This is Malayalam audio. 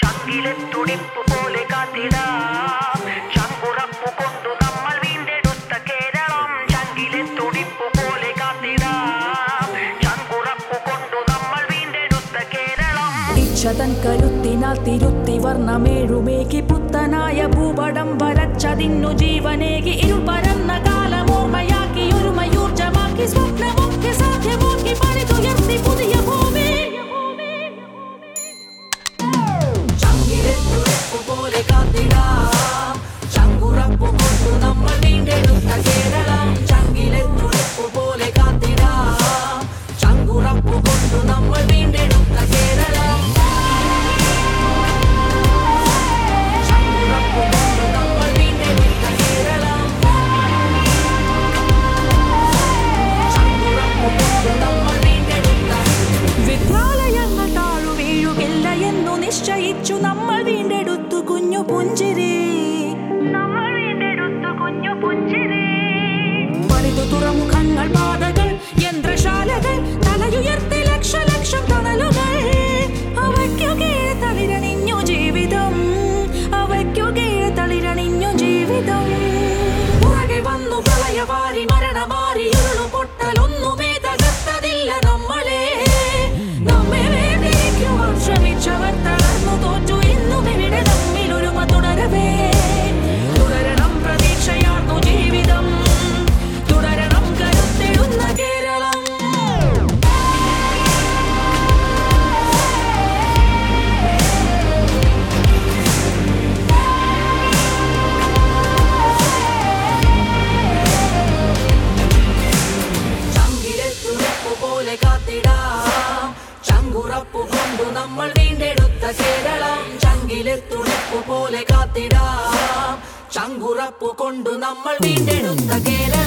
ചങ്കിലെ തുടിപ്പ് പോലെ കാത്തിടാം ചങ്കുറപ്പു കൊണ്ടു നമ്മൾ വീണ്ടെടുത്ത കേരളം ചങ്കിലെ തുടിപ്പ് പോലെ കാത്തിടാം ചങ്കുറപ്പു കൊണ്ടു നമ്മൾ വീണ്ടെടുത്ത കേരളം ഇച്ഛതൻ കരുത്തിനാൽ തിരുത്തി വർണ്ണമേഴുമേകി പുത്തനായ ഭൂപടം വരച്ചതിന്നു ജീവനേകി ഇരുൾ പരന്ന കാലമോർമ്മയാക്കി ഒരുമയൂർജമാക്കി സ്വപ്നമൊക്കെ സാധ്യമാക്കി പണിതുയർത്തി പുതിയ ഭൂമി ചങ്കിലെ തുറപ്പു പോലെ കാത്തിടാം ചങ്കുറപ്പു കൊണ്ടു നമ്മൾ വീണ്ടെടുത്ത കേരളം ചങ്കിലെ തുറപ്പു പോലെ കാത്തിടാം ചങ്കുറപ്പു കൊണ്ടു നമ്മൾ വീണ്ടെടുത്ത കേരളം ചങ്കുറപ്പു കൊണ്ടു നമ്മൾ വീണ്ടെടുത്ത കേരളം ചങ്കുറപ്പു കൊണ്ടു നമ്മൾ വീണ്ടെടുത്ത വിദ്യാലയങ്ങൾ താഴു വീഴുകില്ല എന്നു നിശ്ചയിച്ചു നമ്മൾ വീണ്ടെടുത്തു കുഞ്ഞു പുഞ്ചിരി നമ്മൾ വീണ്ടെടുത്തു കുഞ്ഞു പുഞ്ചിരി പണിതു തുറമുഖങ്ങൾ പാതകൾ യന്ത്രശാലകൾ തലയുയർത്തി ലക്ഷലക്ഷം തണലുകൾ അവയ്ക്കു കീഴെ തളിരണിഞ്ഞു ജീവിതം അവയ്ക്കു കീഴെ തളിരണിഞ്ഞു ജീവിതം പുറകെ വന്നു പ്രളയവാരി മരണമാരി ഉരുളു പൊട്ടലൊന്നുമേ തകർത്തതില്ല നമ്മളെ നമ്മെ വേദനിക്കുവാൻ ശ്രമിച്ചവർ തളർന്നു തോറ്റു ഇന്നും ഇവിടെ തമ്മിൽ ഒരുമ തുടരവേ തുടരണം പ്രതീക്ഷയാർന്നു ജീവിതം തുടരണം കരുത്തെഴുന്ന കേരളം ചങ്കിലെ തുറപ്പു പോലെ കാത്തിടാം ചങ്കുറപ്പു കൊണ്ടു നമ്മൾ വീണ്ടെടുത്ത കേരളം ചങ്കിലെ തുറപ്പു പോലെ കാത്തിടാം ചങ്കുറപ്പു കൊണ്ടു നമ്മൾ വീണ്ടെടുത്ത കേരളം